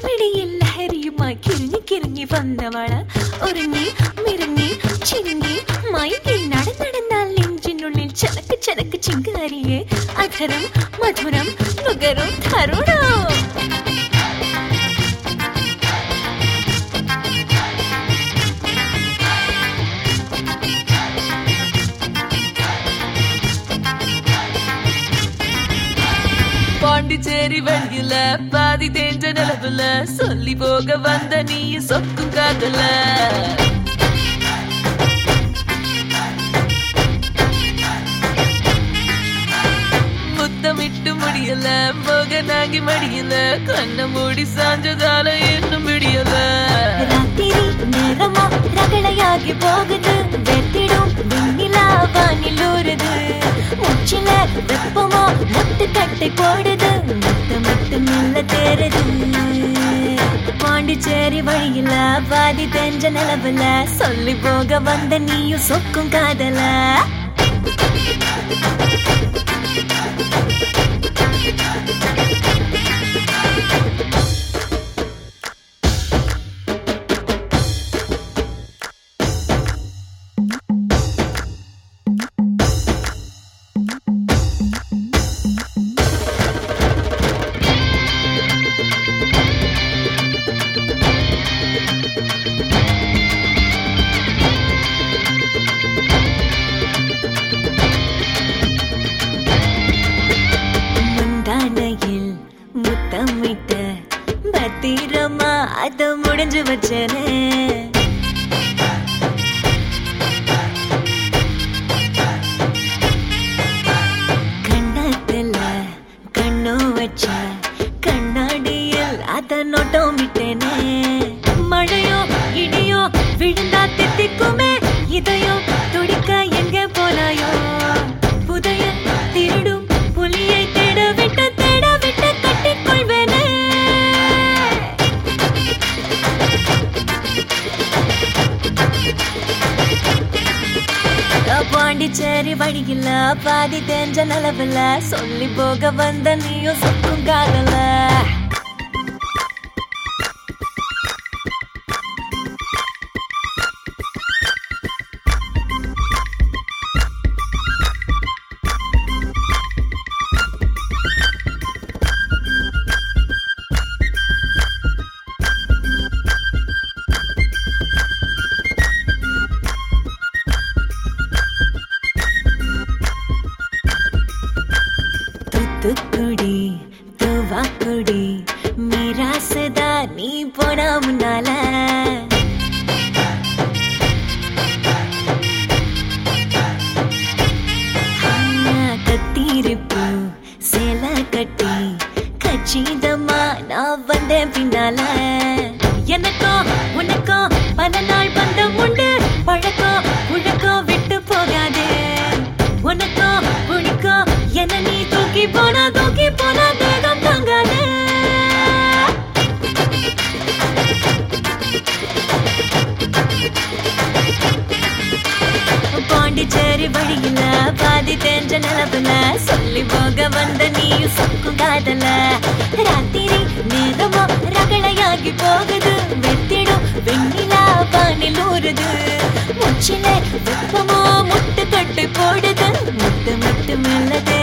മിടിയിൽ ലഹരിയുമായി കിരിഞ്ഞി കിരിഞ്ഞി വന്നവള ഒരുങ്ങി മിരുങ്ങി ചിങ്ങി മയങ്ങി നടന്നടന്നാൽ നെഞ്ചിനുള്ളിൽ ചനക്ക് ചനക്ക് ചിങ്കാരിയെ അധരം മധുരം നുകരും തരുണോ பாண்டிச்சேரி வழியில பாதி தேஞ்ச நிலவுல சொல்லி போக வந்த நீ சொக்கும் காதல முத்தமிட்டு முடியல மோகனாகி மடியல கண்ண மூடி சாஞ்சதால இன்னும் விடியல രാത്രി നേരമോ രകളയാകി പോകുന്നത് വെത്തിടും വെണ്ണിലാ വാനിലൂറുത് മുച്ചില വെപ്പമോ മുട്ട് കട്ടി പോടുது முத்து முத்து மெல்ல தேருது பாண்டிச்சேரி வழியில பாதி தெரிஞ்ச நிலவுல சொல்லி போக வந்த நீயும் சொக்கும் காதல முந்தானையில் முத்தமிட்ட பத்திரமா அத முடிஞ்சு வச்சனே கண்ணத்துல கண்ணும் வச்ச கண்ணாடியில் அத நோட்டம் விட்டேனே மழையோ இடியோ விழுந்தா தித்திக்குமே இதயம் துடிக்க எங்க போனாயோ புதைய திருடும் புலியை தேட விட்டு தேட விட்டு கட்டிக்கொள்வேனே பாண்டிச்சேரி வழியில பாதி தெரிஞ்ச நிலவுல சொல்லி போக வந்த நீயும் சொக்கும் காதல தூத்துக்குடி தூவாக்குடி மிராசுதா நீ போனா முன்னால ஆ, கத்திருப்பு சேலை கட்டி கச்சிதமா நான் வந்தேன் பின்னால எனக்கும் உனக்கும் பல நாள் பந்தம் உண்டு பழக்கம் உழக்கம் விட்டு போகாது உனக்கும் உனக்கும் என்ன நீ தூக்கி போனா தூக்கி போனா தேகம் தாங்காது பாண்டிச்சேரி வழியில பாதி தெரிஞ்ச நிலவுல சொல்லி போக வந்த நீயும் சொக்கும் காதல ராத்திரி நேரமோ ரகளையாகி போகுது வெத்திடும் வெண்ணிலா பானில் ஊறுது முச்சில வெப்பமோ முட்டு கட்டு போடுது முட்டு முட்டு மெல்ல